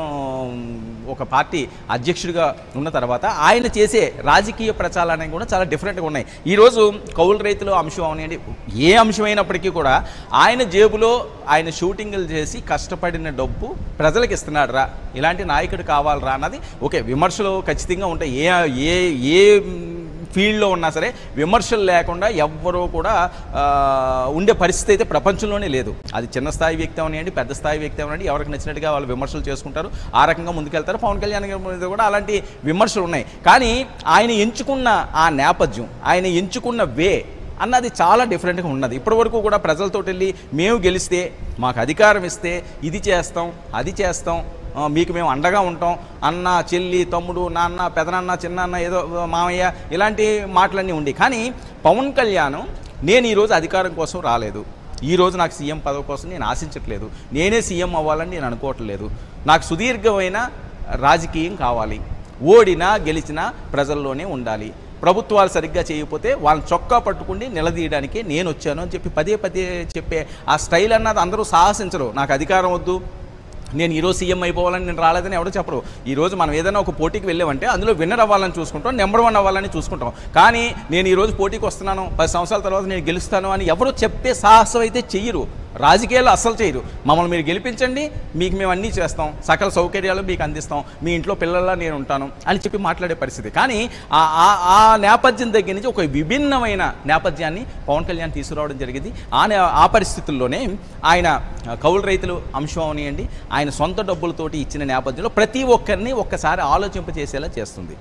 Speaker 3: ఒక పార్టీ అధ్యక్షుడిగా ఉన్న తర్వాత ఆయన చేసే రాజకీయ ప్రచారాలు కూడా చాలా డిఫరెంట్గా ఉన్నాయి ఈరోజు కౌలు రైతులు అంశం అవనండి ఏ అంశం అయినప్పటికీ కూడా ఆయన జేబులో ఆయన షూటింగ్లు చేసి కష్టపడిన డబ్బు ప్రజలకు ఇస్తున్నాడు రా ఇలాంటి నాయకుడు కావాలరా అన్నది ఓకే విమర్శలు ఖచ్చితంగా ఉంటాయి ఏ ఏ ఏ ఫీల్డ్లో ఉన్నా సరే విమర్శలు లేకుండా ఎవ్వరూ కూడా ఆ, ఉండే పరిస్థితి అయితే ప్రపంచంలోనే లేదు అది చిన్న స్థాయి వ్యక్తి అవనివ్వండి పెద్ద స్థాయి వ్యక్తి అవనివ్వండి ఎవరికి నచ్చినట్టుగా వాళ్ళు విమర్శలు చేసుకుంటారు ఆ రకంగా ముందుకెళ్తారు పవన్ కళ్యాణ్ గారి మీద కూడా అలాంటి విమర్శలు ఉన్నాయి కానీ ఆయన ఎంచుకున్న ఆ నేపథ్యం ఆయన ఎంచుకున్న వే అన్నది చాలా డిఫరెంట్గా ఉన్నది ఇప్పటి వరకు కూడా ప్రజలతో వెళ్ళి మేము గెలిస్తే మాకు అధికారం ఇస్తే ఇది చేస్తాం అది చేస్తాం ఆ, మీకు మేము అండగా ఉంటాం అన్న చెల్లి తమ్ముడు నాన్న పెదనాన్న చిన్నాన్న ఏదో మామయ్య ఇలాంటి మాటలన్నీ ఉండి కానీ పవన్ కళ్యాణ్ నేను ఈరోజు అధికారం కోసం రాలేదు ఈ రోజు నాకు సీఎం పదవి కోసం నేను ఆశించట్లేదు నేనే సీఎం అవ్వాలని నేను అనుకోవట్లేదు నాకు సుదీర్ఘమైన రాజకీయం కావాలి ఓడినా గెలిచినా ప్రజల్లోనే ఉండాలి ప్రభుత్వాలు సరిగ్గా చేయకపోతే వాళ్ళని చొక్కా పట్టుకుని నిలదీయడానికి నేను వచ్చాను అని చెప్పి పదే పదే చెప్పే ఆ స్టైల్ అన్నది అందరూ సాహసించరు నాకు అధికారం వద్దు నేను ఈరోజు సీఎం అయిపోవాలని నేను రాలేదని ఎవడో చెప్పరు ఈరోజు మనం ఏదైనా ఒక పోటీకి వెళ్ళామంటే అందులో విన్నర్ అవ్వాలని చూసుకుంటాం నెంబర్ వన్ అవ్వాలని చూసుకుంటాం కానీ నేను ఈరోజు పోటీకి వస్తున్నాను పది సంవత్సరాల తర్వాత నేను గెలుస్తాను అని ఎవరు చెప్పే సాహసం అయితే చెయ్యరు రాజకీయాలు అస్సలు చేయరు మమ్మల్ని మీరు గెలిపించండి మీకు మేము అన్నీ చేస్తాం సకల సౌకర్యాలు మీకు అందిస్తాం మీ ఇంట్లో పిల్లల్లా నేను ఉంటాను అని చెప్పి మాట్లాడే పరిస్థితి కానీ ఆ ఆ- ఆ నేపథ్యం దగ్గర నుంచి ఒక విభిన్నమైన నేపథ్యాన్ని పవన్ కళ్యాణ్ తీసుకురావడం జరిగింది ఆ నే- ఆ పరిస్థితుల్లోనే ఆయన కౌలు రైతులు అంశం అవనియండి ఆయన సొంత డబ్బులతోటి ఇచ్చిన నేపథ్యంలో ప్రతి ఒక్కరిని ఒక్కసారి ఆలోచింపచేసేలా చేస్తుంది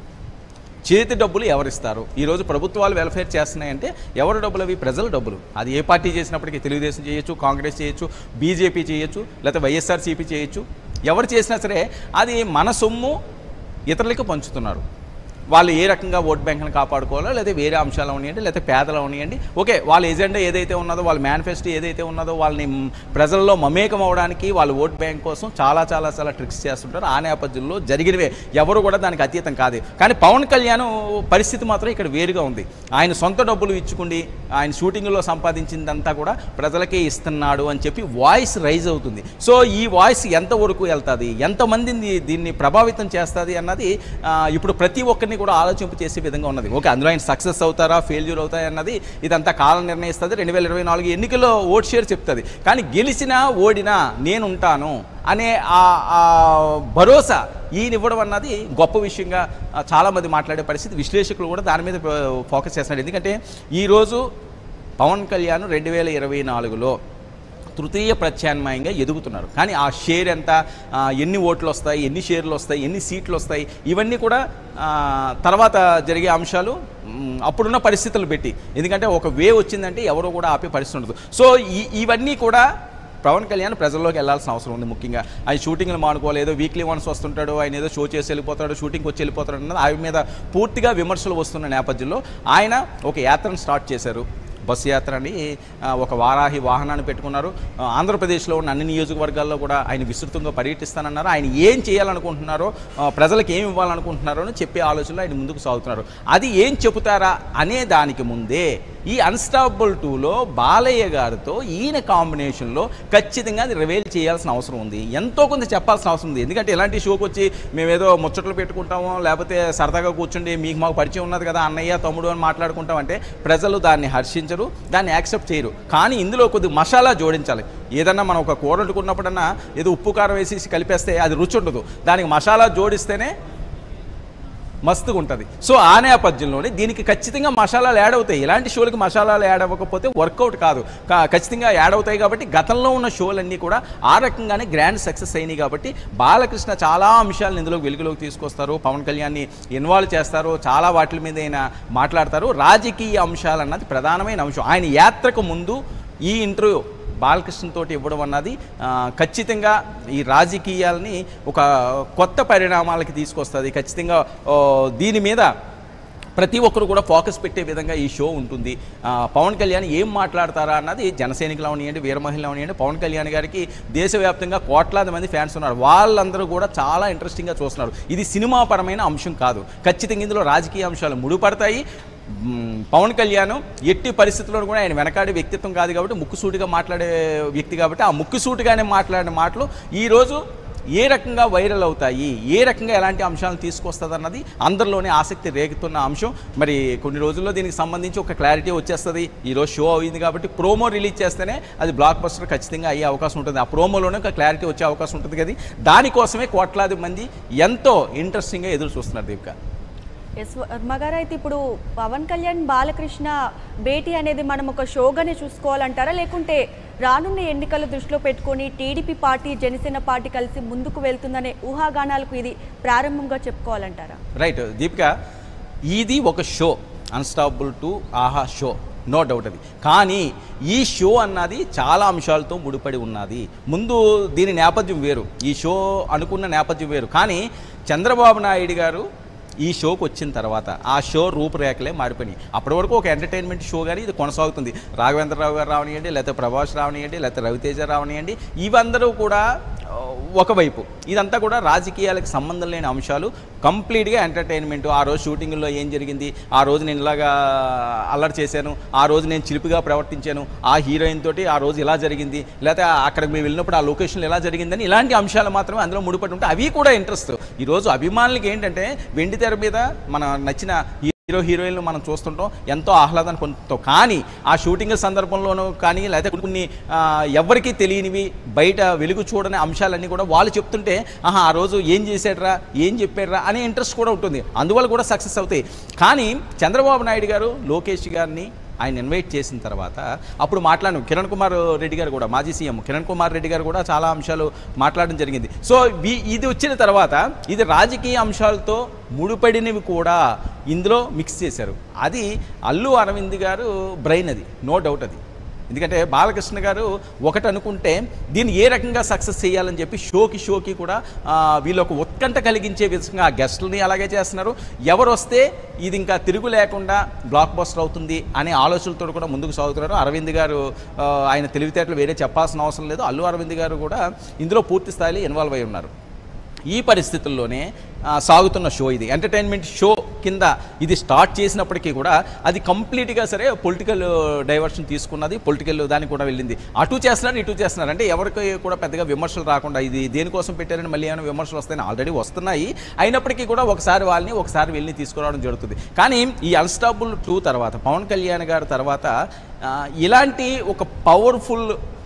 Speaker 3: చేతి డబ్బులు ఎవరిస్తారు ఈరోజు ప్రభుత్వాలు వెల్ఫేర్ చేస్తున్నాయంటే ఎవరి డబ్బులు అవి ప్రజల డబ్బులు అది ఏ పార్టీ చేసినప్పటికీ తెలుగుదేశం చేయొచ్చు కాంగ్రెస్ చేయొచ్చు బీజేపీ చేయొచ్చు లేకపోతే వైఎస్ఆర్సీపీ చేయొచ్చు ఎవరు చేసినా సరే అది మన సొమ్ము ఇతరులకు పంచుతున్నారు వాళ్ళు ఏ రకంగా ఓట్ బ్యాంక్ని కాపాడుకోవాలో లేదా వేరే అంశాలు ఉన్నాయండి లేదా పేదలు ఉన్నాయండి ఓకే వాళ్ళ ఎజెండా ఏదైతే ఉన్నదో వాళ్ళ మేనిఫెస్టో ఏదైతే ఉన్నదో వాళ్ళని మ్, ప్రజల్లో మమేకం అవడానికి వాళ్ళు ఓట్ బ్యాంక్ కోసం చాలా చాలా చాలా ట్రిక్స్ చేస్తుంటారు ఆ నేపథ్యంలో జరిగినవే ఎవరు కూడా దానికి అతీతం కాదు కానీ పవన్ కళ్యాణ్ పరిస్థితి మాత్రం ఇక్కడ వేరుగా ఉంది ఆయన సొంత డబ్బులు ఇచ్చుకుండి ఆయన షూటింగ్లో సంపాదించిందంతా కూడా ప్రజలకే ఇస్తున్నాడు అని చెప్పి వాయిస్ రైజ్ అవుతుంది సో ఈ వాయిస్ ఎంతవరకు వెళ్తుంది ఎంతమందిని దీన్ని ప్రభావితం చేస్తుంది అన్నది ఆ, ఇప్పుడు ప్రతి ఒక్కరిని కూడా ఆలోచింపు చేసే విధంగా ఉన్నది ఓకే అందులో ఆయన సక్సెస్ అవుతారా ఫెయిల్యూర్ అవుతారా అన్నది ఇదంతా కాలం నిర్ణయిస్తుంది రెండు వేల ఇరవై నాలుగు ఎన్నికల్లో ఓట్ షేర్ చెప్తుంది కానీ గెలిచినా ఓడినా నేను ఉంటాను అనే ఆ ఆ భరోసా ఈయన ఇవ్వడం అన్నది గొప్ప విషయంగా ఆ, చాలామంది మాట్లాడే పరిస్థితి విశ్లేషకులు కూడా దాని మీద ఆ, ఫోకస్ చేస్తున్నారు ఎందుకంటే ఈరోజు పవన్ కళ్యాణ్ రెండు వేల ఇరవై నాలుగులో తృతీయ ప్రత్యామ్నాయంగా ఎదుగుతున్నారు కానీ ఆ షేర్ ఎంత ఆ, ఎన్ని ఓట్లు వస్తాయి ఎన్ని షేర్లు వస్తాయి ఎన్ని సీట్లు వస్తాయి ఇవన్నీ కూడా ఆ, తర్వాత జరిగే అంశాలు మ్, అప్పుడున్న పరిస్థితులు పెట్టి ఎందుకంటే ఒక వే వచ్చిందంటే ఎవరు కూడా ఆపే పరిస్థితి ఉండదు సో ఈ ఇవన్నీ కూడా పవన్ కళ్యాణ్ ప్రజల్లోకి వెళ్ళాల్సిన అవసరం ఉంది ముఖ్యంగా ఆయన షూటింగ్లు మానుకోవాలి ఏదో వీక్లీ వన్స్ వస్తుంటాడు ఆయన ఏదో షో చేసి వెళ్ళిపోతాడు షూటింగ్కి వచ్చి వెళ్ళిపోతాడు అన్నది ఆయన మీద పూర్తిగా విమర్శలు వస్తున్న నేపథ్యంలో ఆయన ఒక యాత్రను స్టార్ట్ చేశారు బస్సు యాత్ర అని ఆ, ఒక వారాహి వాహనాన్ని పెట్టుకున్నారు ఆ, ఆంధ్రప్రదేశ్లో ఉన్న అన్ని నియోజకవర్గాల్లో కూడా ఆయన విస్తృతంగా పర్యటిస్తానన్నారు ఆయన ఏం చేయాలనుకుంటున్నారో ఆ, ప్రజలకు ఏమి ఇవ్వాలనుకుంటున్నారో అని చెప్పే ఆలోచనలో ఆయన ముందుకు సాగుతున్నారు అది ఏం చెబుతారా అనే దానికి ముందే ఈ అన్స్టాపబుల్ టూలో బాలయ్య గారితో ఈయన కాంబినేషన్లో ఖచ్చితంగా అది రివైల్ చేయాల్సిన అవసరం ఉంది ఎంతో కొంత చెప్పాల్సిన అవసరం ఉంది ఎందుకంటే ఇలాంటి షోకి వచ్చి మేమేదో ముచ్చట్లు పెట్టుకుంటామో లేకపోతే సరదాగా కూర్చుండి మీకు మాకు పరిచయం ఉన్నది కదా అన్నయ్య తమ్ముడు అని మాట్లాడుకుంటాం అంటే ప్రజలు దాన్ని హర్షించరు దాన్ని యాక్సెప్ట్ చేయరు కానీ ఇందులో కొద్ది మసాలా జోడించాలి ఏదన్నా మనం ఒక కూర వండుకున్నప్పుడన్నా ఏదో ఉప్పు కారం వేసేసి కలిపేస్తే అది రుచి ఉండదు దానికి మసాలా జోడిస్తేనే మస్తుగా ఉంటుంది సో ఆ నేపథ్యంలోనే దీనికి ఖచ్చితంగా మసాలాలు యాడ్ అవుతాయి ఇలాంటి షోలకి మసాలాలు యాడ్ అవ్వకపోతే వర్కౌట్ కాదు కా- ఖచ్చితంగా యాడ్ అవుతాయి కాబట్టి గతంలో ఉన్న షోలన్నీ కూడా ఆ రకంగానే గ్రాండ్ సక్సెస్ అయినాయి కాబట్టి బాలకృష్ణ చాలా అంశాలను ఇందులో వెలుగులోకి తీసుకొస్తారు పవన్ కళ్యాణ్ని ఇన్వాల్వ్ చేస్తారు చాలా వాటి మీద ఆయన మాట్లాడతారు రాజకీయ అంశాలు అన్నది ప్రధానమైన అంశం ఆయన యాత్రకు ముందు ఈ ఇంటర్వ్యూ బాలకృష్ణ తోటి ఇవ్వడం అన్నది ఆ, ఖచ్చితంగా ఈ రాజకీయాల్ని ఒక కొత్త పరిణామాలకి తీసుకొస్తుంది ఖచ్చితంగా ఓ, దీని మీద ప్రతి ఒక్కరు కూడా ఫోకస్ పెట్టే విధంగా ఈ షో ఉంటుంది ఆ, పవన్ కళ్యాణ్ ఏం మాట్లాడతారా అన్నది జనసైనికులు అవనియండి వీరమహిళలు అవనియండి పవన్ కళ్యాణ్ గారికి దేశవ్యాప్తంగా కోట్లాది మంది ఫ్యాన్స్ ఉన్నారు వాళ్ళందరూ కూడా చాలా ఇంట్రెస్టింగ్గా చూస్తున్నారు ఇది సినిమా పరమైన అంశం కాదు ఖచ్చితంగా ఇందులో రాజకీయ అంశాలు ముడిపడతాయి మ్, పవన్ కళ్యాణ్ ఎట్టి పరిస్థితుల్లో కూడా ఆయన వెనకాడే వ్యక్తిత్వం కాదు కాబట్టి ముక్కుసూటిగా మాట్లాడే వ్యక్తి కాబట్టి ఆ ముక్కుసూటిగానే మాట్లాడిన మాటలు ఈరోజు ఏ రకంగా వైరల్ అవుతాయి ఏ రకంగా ఎలాంటి అంశాలను తీసుకొస్తుంది అన్నది అందరిలోనే ఆసక్తి రేగుతున్న అంశం మరి కొన్ని రోజుల్లో దీనికి సంబంధించి ఒక క్లారిటీ వచ్చేస్తుంది ఈరోజు షో అయింది కాబట్టి ప్రోమో రిలీజ్ చేస్తేనే అది బ్లాక్ బస్టర్ ఖచ్చితంగా అయ్యే అవకాశం ఉంటుంది ఆ ప్రోమోలోనే ఒక క్లారిటీ వచ్చే అవకాశం ఉంటుంది కదా దానికోసమే కోట్లాది మంది ఎంతో ఇంట్రెస్టింగ్గా ఎదురు చూస్తున్నారు దీపిక
Speaker 1: ఎస్ వర్మ గారు అయితే ఇప్పుడు పవన్ కళ్యాణ్ బాలకృష్ణ భేటీ అనేది మనం ఒక షోగానే చూసుకోవాలంటారా లేకుంటే రానున్న ఎన్నికలు దృష్టిలో పెట్టుకొని టీడీపీ పార్టీ జనసేన పార్టీ కలిసి ముందుకు వెళ్తుందనే ఊహాగానాలకు ఇది ప్రారంభంగా చెప్పుకోవాలంటారా
Speaker 3: రైట్ దీపిక ఇది ఒక show unstoppable two Aha show no doubt అది కానీ ఈ షో అన్నది చాలా అంశాలతో ముడిపడి ఉన్నది ముందు దీని నేపథ్యం వేరు ఈ షో అనుకున్న నేపథ్యం వేరు కానీ చంద్రబాబు నాయుడు గారు ఈ షోకి వచ్చిన తర్వాత ఆ షో రూపురేఖలే మారిపోయినాయి అప్పటి వరకు ఒక ఎంటర్టైన్మెంట్ షో కానీ ఇది కొనసాగుతుంది రాఘవేంద్రరావు గారు రావనియండి లేకపోతే ప్రభాస్ రావనియండి లేకపోతే రవితేజ రావనియండి ఇవందరూ కూడా ఆ, ఒకవైపు ఇదంతా కూడా రాజకీయాలకు సంబంధం లేని అంశాలు కంప్లీట్గా ఎంటర్టైన్మెంట్ ఆ రోజు షూటింగ్లో ఏం జరిగింది ఆ రోజు నేను ఇలాగా అల్లరి చేశాను ఆ రోజు నేను చిలిపిగా ప్రవర్తించాను ఆ హీరోయిన్ తోటి ఆ రోజు ఇలా జరిగింది లేకపోతే అక్కడికి మేము వెళ్ళినప్పుడు ఆ లొకేషన్లో ఎలా జరిగిందని ఇలాంటి అంశాలు మాత్రమే అందులో ముడిపడి ఉంటాయి అవి కూడా ఇంట్రెస్ట్ ఈరోజు అభిమానులకి ఏంటంటే వెండి తెర మీద మన నచ్చిన హీరో హీరోయిన్లు మనం చూస్తుంటాం ఎంతో ఆహ్లాదాన్ని పొందుతాం కానీ ఆ షూటింగ్ సందర్భంలోనూ కానీ లేకపోతే కొన్ని కొన్ని ఆ, ఎవరికీ తెలియనివి బయట వెలుగు చూడని అంశాలన్నీ కూడా వాళ్ళు చెప్తుంటే ఆహా ఆ రోజు ఏం చేశాడరా ఏం చెప్పాడరా అనే ఇంట్రెస్ట్ కూడా ఉంటుంది అందువల్ల కూడా సక్సెస్ అవుతాయి కానీ చంద్రబాబు నాయుడు గారు లోకేష్ గారిని ఆయన ఇన్వైట్ చేసిన తర్వాత అప్పుడు మాట్లాడాను కిరణ్ కుమార్ రెడ్డి గారు కూడా మాజీ సీఎం కిరణ్ కుమార్ రెడ్డి గారు కూడా చాలా అంశాలు మాట్లాడడం జరిగింది సో వీ- ఇది వచ్చిన తర్వాత ఇది రాజకీయ అంశాలతో ముడిపడినవి కూడా ఇందులో మిక్స్ చేశారు అది అల్లు అరవింద్ గారు బ్రెయిన్ అది నో డౌట్ అది ఎందుకంటే బాలకృష్ణ గారు ఒకటి అనుకుంటే దీన్ని ఏ రకంగా సక్సెస్ చేయాలని చెప్పి షోకి షోకి కూడా ఆ, వీళ్ళు ఒక ఉత్కంఠ కలిగించే విధంగా ఆ గెస్టులని అలాగే చేస్తున్నారు ఎవరు వస్తే ఇది ఇంకా తిరుగు లేకుండా బ్లాక్ బస్టర్ అవుతుంది అనే ఆలోచనలతో కూడా ముందుకు సాగుతున్నారు అరవింద్ గారు ఆ, ఆయన తెలివితేటలు వేరే చెప్పాల్సిన అవసరం లేదు అల్లు అరవింద్ గారు కూడా ఇందులో పూర్తి స్థాయిలో ఇన్వాల్వ్ అయి ఉన్నారు ఈ పరిస్థితుల్లోనే ఆ, సాగుతున్న షో ఇది ఎంటర్టైన్మెంట్ షో కింద ఇది స్టార్ట్ చేసినప్పటికీ కూడా అది కంప్లీట్గా సరే పొలిటికల్ డైవర్షన్ తీసుకున్నది పొలిటికల్ దానికి కూడా వెళ్ళింది అటు చేస్తున్నారు ఇటు చేస్తున్నారు అంటే ఎవరికి కూడా పెద్దగా విమర్శలు రాకుండా ఇది దేనికోసం పెట్టారని మళ్ళీ ఏమైనా విమర్శలు వస్తాయని ఆల్రెడీ వస్తున్నాయి అయినప్పటికీ కూడా ఒకసారి వాళ్ళని ఒకసారి వెళ్ళి తీసుకురావడం జరుగుతుంది కానీ ఈ అన్స్టాపుల్ టూ తర్వాత పవన్ కళ్యాణ్ గారి తర్వాత ఆ, ఇలాంటి ఒక పవర్ఫుల్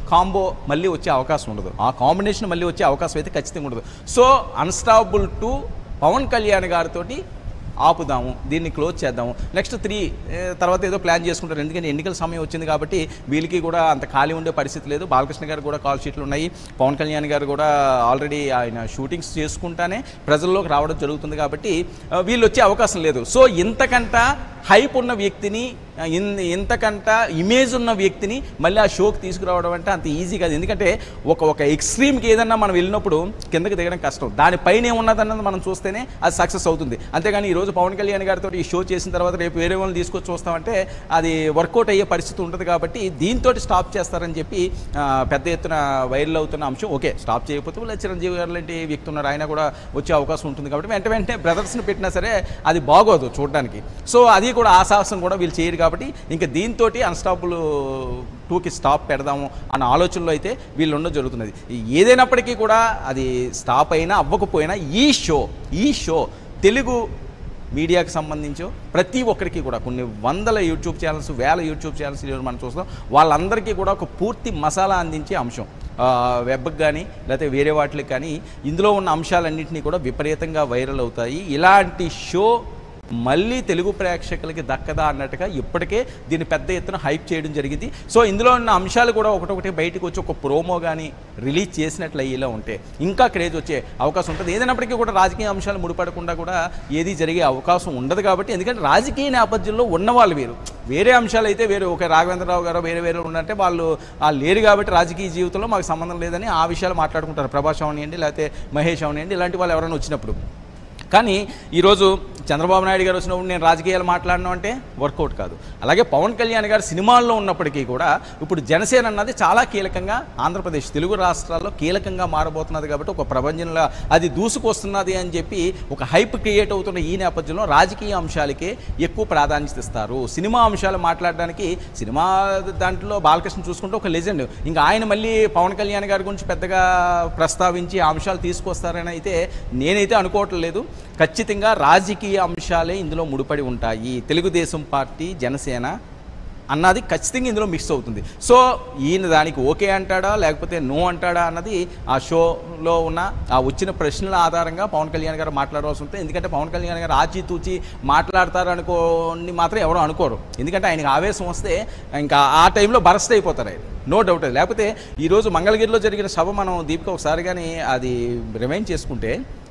Speaker 3: కాంబో మళ్ళీ వచ్చే అవకాశం ఉండదు ఆ కాంబినేషన్ మళ్ళీ వచ్చే అవకాశం అయితే ఖచ్చితంగా ఉండదు so unstoppable two Pawan Kalyan గారితోటి ఆపుదాము దీన్ని క్లోజ్ చేద్దాము నెక్స్ట్ త్రీ తర్వాత ఏదో ప్లాన్ చేసుకుంటారు ఎందుకంటే ఎన్నికల సమయం వచ్చింది కాబట్టి వీళ్ళకి కూడా అంత ఖాళీ ఉండే పరిస్థితి లేదు బాలకృష్ణ గారు కూడా కాల్ షీట్లు ఉన్నాయి పవన్ కళ్యాణ్ గారు కూడా ఆల్రెడీ ఆయన షూటింగ్స్ చేసుకుంటానే ప్రజల్లోకి రావడం జరుగుతుంది కాబట్టి ఆ, వీళ్ళు వచ్చే అవకాశం లేదు సో ఇంతకంట హైప్ ఉన్న వ్యక్తిని ఆ, ఇన్- ఇంతకంట ఇమేజ్ ఉన్న వ్యక్తిని మళ్ళీ ఆ షోకి తీసుకురావడం అంటే అంత ఈజీ కాదు ఎందుకంటే ఒక ఒక ఎక్స్ట్రీమ్కి ఏదన్నా మనం వెళ్ళినప్పుడు కిందకి దిగడం కష్టం దానిపైన ఉన్నదన్నది మనం చూస్తేనే అది సక్సెస్ అవుతుంది అంతేగాని ఈరోజు పవన్ కళ్యాణ్ గారితో ఈ షో చేసిన తర్వాత రేపు వేరే వాళ్ళని తీసుకొచ్చి చూస్తామంటే అది వర్కౌట్ అయ్యే పరిస్థితి ఉంటుంది కాబట్టి దీంతో స్టాప్ చేస్తారని చెప్పి ఆ, పెద్ద ఎత్తున వైరల్ అవుతున్న అంశం ఓకే స్టాప్ చేయకపోతే వాళ్ళు చిరంజీవి గారు లాంటి వ్యక్తి ఉన్నారు ఆయన కూడా వచ్చే అవకాశం ఉంటుంది కాబట్టి వెంట వెంటనే బ్రదర్స్ని పెట్టినా సరే అది బాగోదు చూడడానికి సో అది కూడా ఆ సాహసం కూడా వీళ్ళు చేయరు కాబట్టి ఇంకా దీంతో అన్స్టాపుల్ టూకి స్టాప్ పెడదాము అన్న ఆలోచనలో అయితే వీళ్ళు ఉండడం జరుగుతున్నది ఏదైనప్పటికీ కూడా అది స్టాప్ అయినా అవ్వకపోయినా ఈ షో ఈ షో తెలుగు మీడియాకి సంబంధించి ప్రతి ఒక్కరికి కూడా కొన్ని వందల యూట్యూబ్ ఛానల్స్ వేల యూట్యూబ్ ఛానల్స్ ఈరోజు మనం చూస్తాం వాళ్ళందరికీ కూడా ఒక పూర్తి మసాలా అందించే అంశం ఆ, వెబ్కి కానీ లేకపోతే వేరే వాటికి కానీ ఇందులో ఉన్న అంశాలన్నింటినీ కూడా విపరీతంగా వైరల్ అవుతాయి ఇలాంటి షో మళ్ళీ తెలుగు ప్రేక్షకులకి దక్కదా అన్నట్టుగా ఇప్పటికే దీన్ని పెద్ద ఎత్తున హైప్ చేయడం జరిగింది సో ఇందులో ఉన్న అంశాలు కూడా ఒకటొకటి బయటకు వచ్చి ఒక ప్రోమో కానీ రిలీజ్ చేసినట్లు అయ్యేలా ఉంటే ఇంకా క్రేజ్ వచ్చే అవకాశం ఉంటుంది ఏదైనప్పటికీ కూడా రాజకీయ అంశాలు ముడిపడకుండా కూడా ఏది జరిగే అవకాశం ఉండదు కాబట్టి ఎందుకంటే రాజకీయ నేపథ్యంలో ఉన్నవాళ్ళు వీరు వేరే అంశాలు అయితే వేరే ఒక రాఘవేంద్రరావు గారు వేరే వేరే ఉన్నట్టే వాళ్ళు వాళ్ళు లేరు కాబట్టి రాజకీయ జీవితంలో మాకు సంబంధం లేదని ఆ విషయాలు మాట్లాడుకుంటారు ప్రభాస్ అవనియండి లేకపోతే మహేష్ అవనియండి ఇలాంటి వాళ్ళు ఎవరైనా వచ్చినప్పుడు కానీ ఈరోజు చంద్రబాబు నాయుడు గారు వచ్చినప్పుడు నేను రాజకీయాలు మాట్లాడను అంటే వర్కౌట్ కాదు అలాగే పవన్ కళ్యాణ్ గారు సినిమాల్లో ఉన్నప్పటికీ కూడా ఇప్పుడు జనసేన అన్నది చాలా కీలకంగా ఆంధ్రప్రదేశ్ తెలుగు రాష్ట్రాల్లో కీలకంగా మారబోతున్నది కాబట్టి ఒక ప్రపంచంలో అది దూసుకొస్తున్నది అని చెప్పి ఒక హైప్ క్రియేట్ అవుతున్న ఈ నేపథ్యంలో రాజకీయ అంశాలకే ఎక్కువ ప్రాధాన్యత ఇస్తారు సినిమా అంశాలు మాట్లాడడానికి సినిమా దాంట్లో బాలకృష్ణ చూసుకుంటే ఒక లెజెండ్ ఇంకా ఆయన మళ్ళీ పవన్ కళ్యాణ్ గారి గురించి పెద్దగా ప్రస్తావించి ఆ అంశాలు తీసుకొస్తారని అయితే నేనైతే అనుకోవట్లేదు ఖచ్చితంగా రాజకీయ అంశాలే ఇందులో ముడిపడి ఉంటాయి తెలుగుదేశం పార్టీ జనసేన అన్నది ఖచ్చితంగా ఇందులో మిక్స్ అవుతుంది సో ఈయన దానికి ఓకే అంటాడా లేకపోతే నో అంటాడా అన్నది ఆ షోలో ఉన్న ఆ వచ్చిన ప్రశ్నల ఆధారంగా పవన్ కళ్యాణ్ గారు మాట్లాడవలసి ఉంటుంది ఎందుకంటే పవన్ కళ్యాణ్ గారు ఆచితూచి మాట్లాడతారు అనుకోని మాత్రం ఎవరు అనుకోరు ఎందుకంటే ఆయనకి ఆవేశం వస్తే ఇంకా ఆ టైంలో బరస్ట్ అయిపోతారు ఆయన నో డౌట్ అది లేకపోతే ఈరోజు మంగళగిరిలో జరిగిన సభ మనం దీపిక ఒకసారి కానీ అది రిమైండ్ చేసుకుంటే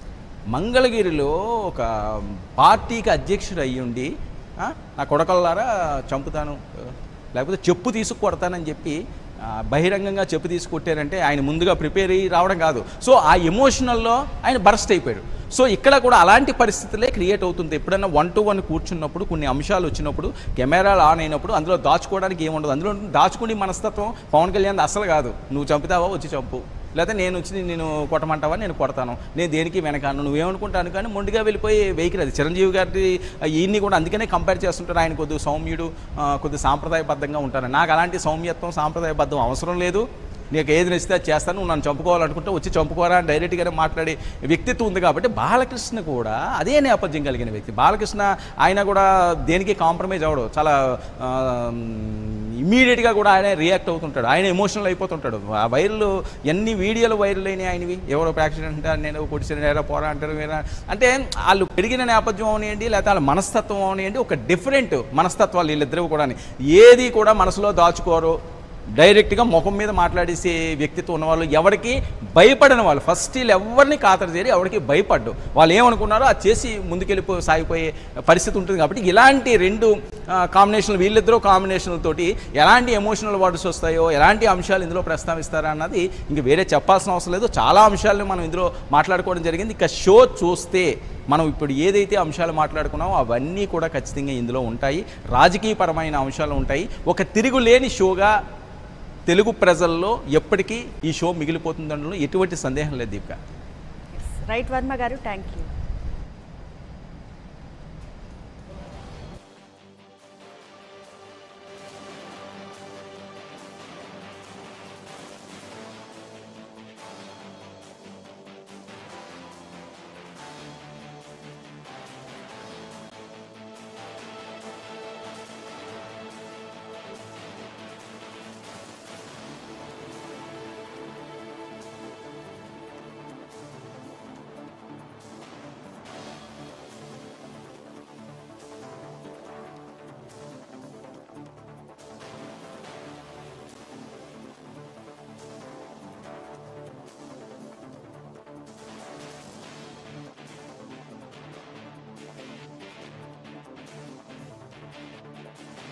Speaker 3: మంగళగిరిలో ఒక పార్టీకి అధ్యక్షుడు అయ్యుండి ఆ, నా కొడకల్లారా చంపుతాను లేకపోతే చెప్పు తీసుకు కొడతానని చెప్పి ఆ, బహిరంగంగా చెప్పు తీసుకొట్టారంటే ఆయన ముందుగా ప్రిపేర్ అయ్యి రావడం కాదు సో ఆ ఎమోషనల్లో ఆయన బరస్ట్ అయిపోయాడు సో ఇక్కడ కూడా అలాంటి పరిస్థితులే క్రియేట్ అవుతుంది ఎప్పుడైనా వన్ టు వన్ కూర్చున్నప్పుడు కొన్ని అంశాలు వచ్చినప్పుడు కెమెరాలు ఆన్ అయినప్పుడు అందులో దాచుకోవడానికి ఏముండదు అందులో దాచుకునే మనస్తత్వం పవన్ కళ్యాణ్ అసలు కాదు నువ్వు చంపుతావా వచ్చి చంపు లేకపోతే నేను వచ్చి నేను కొట్టమంటావా నేను కొడతాను నేను దేనికి వెనకాను నువ్వేమనుకుంటాను కానీ మొండిగా వెళ్ళిపోయి వెహికల్ అది చిరంజీవి గారి ఈయన్ని కూడా అందుకనే కంపేర్ చేస్తుంటారు ఆయన కొద్దిగా సౌమ్యుడు ఆ, కొద్దిగా సాంప్రదాయబద్ధంగా ఉంటారు నాకు అలాంటి సౌమ్యత్వం సాంప్రదాయబద్ధం అవసరం లేదు నీకు ఏది నచ్చితే అది చేస్తాను నువ్వు నన్ను చంపుకోవాలనుకుంటే వచ్చి చంపుకోరా అని డైరెక్ట్గానే మాట్లాడే వ్యక్తిత్వం ఉంది కాబట్టి బాలకృష్ణ కూడా అదే నేపథ్యం కలిగిన వ్యక్తి బాలకృష్ణ ఆయన కూడా దేనికి కాంప్రమైజ్ అవడు చాలా ఇమీడియట్గా కూడా ఆయన రియాక్ట్ అవుతుంటాడు ఆయన ఎమోషనల్ అయిపోతుంటాడు ఆ వైరల్ ఎన్ని వీడియోలు వైరల్ అయినాయి ఆయనవి ఎవరో యాక్సిడెంట్ అంటారు నేను కొడిసిన నేరా పోరా అంటారు వేరా అంటే వాళ్ళు పెరిగిన నేపథ్యం అవనియండి లేకపోతే వాళ్ళ మనస్తత్వం అవనియండి ఒక డిఫరెంట్ మనస్తత్వాలు వీళ్ళిద్దరు కూడా ఏది కూడా మనసులో దాచుకోరు డైరెక్ట్గా ముఖం మీద మాట్లాడేసే వ్యక్తిత్వం ఉన్నవాళ్ళు ఎవరికి భయపడని వాళ్ళు ఫస్ట్ వీళ్ళు ఎవరిని ఖాతరు చేయరు ఎవరికి భయపడ్డు వాళ్ళు ఏమనుకున్నారో అది చేసి ముందుకెళ్ళిపో సాగిపోయే పరిస్థితి ఉంటుంది కాబట్టి ఇలాంటి రెండు కాంబినేషన్లు వీళ్ళిద్దరూ కాంబినేషన్లతోటి ఎలాంటి ఎమోషనల్ వర్డ్స్ వస్తాయో ఎలాంటి అంశాలు ఇందులో ప్రస్తావిస్తారా అన్నది ఇంక వేరే చెప్పాల్సిన అవసరం లేదు చాలా అంశాలను మనం ఇందులో మాట్లాడుకోవడం జరిగింది ఇక షో చూస్తే మనం ఇప్పుడు ఏదైతే అంశాలు మాట్లాడుకున్నామో అవన్నీ కూడా ఖచ్చితంగా ఇందులో ఉంటాయి రాజకీయపరమైన అంశాలు ఉంటాయి ఒక తిరుగులేని షోగా తెలుగు ప్రజల్లో ఎప్పటికీ ఈ షో మిగిలిపోతుందనలో ఎటువంటి సందేహం లేదు దీపిక
Speaker 1: రైట్ వర్మ గారు థ్యాంక్ యూ